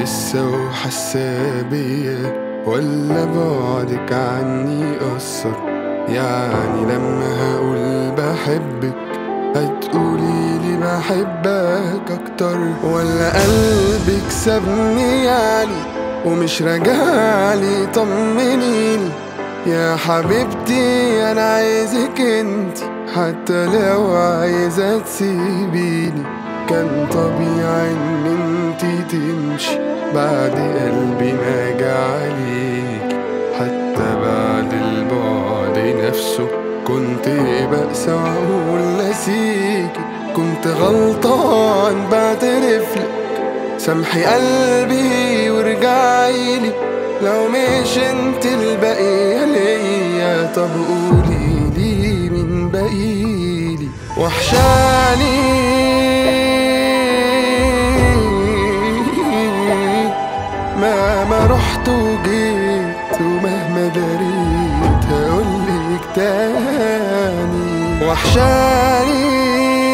لسه وحاسة بيا ولا بعدك عني أثر يعني لما هقول بحبك هتقولي لي بحبك أكتر ولا قلبك سابني يعني ومش راجعلي طمنيني يا حبيبتي أنا عايزك انتي حتى لو عايزة تسيبيني كان طبيعي ان انتي تمشي بعد قلبي ما جعليك حتى بعد البعد نفسه كنت بأسى وأقول نسيك كنت غلطان بعترفلك سامحي قلبي وارجعيلي لو مش انت البقية ليا طب قولي لي من بقيلي وحشاني مهما رحت وجيت ومهما دريت هقولك تاني وحشاني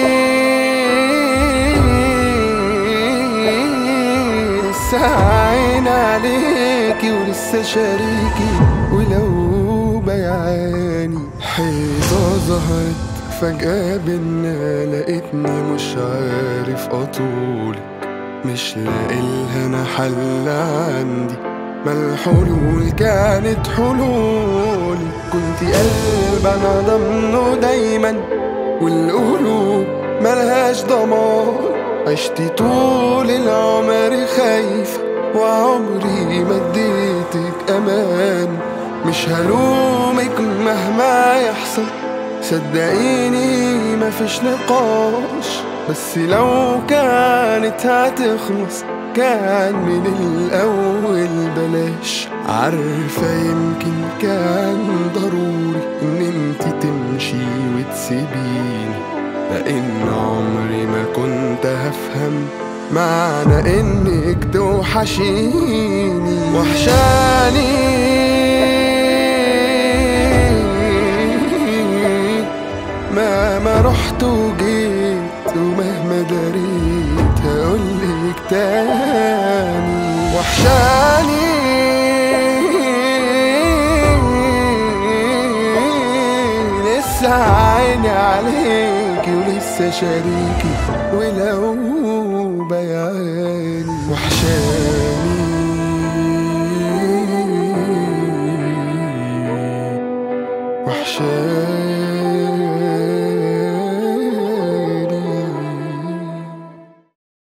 لسه عين عليكي ولسه شريكي ولو بيعاني حيطة ظهرت فجأة بينا لقيتني مش عارف أطولك مش لاقيلها أنا حل عندي ما الحلول كانت حلولي كنت قلب أنا ضمنه دايما والقلوب ملهاش ضمان عشت طول العمر خايفة وعمري ما اديتك أمان مش هلومك مهما يحصل صدقيني مفيش نقاش بس لو كانت هتخلص كان من الأول بلاش عارفة يمكن كان ضروري إن انت تمشي وتسيبيني لأن عمري ما كنت هفهم معنى إنك توحشيني وحشاني مهما رحت وجيت ومهما دريت هقولك تاني وحشاني لسه عيني عليكي ولسه شريكي ولو بيعاني وحشاني وحشاني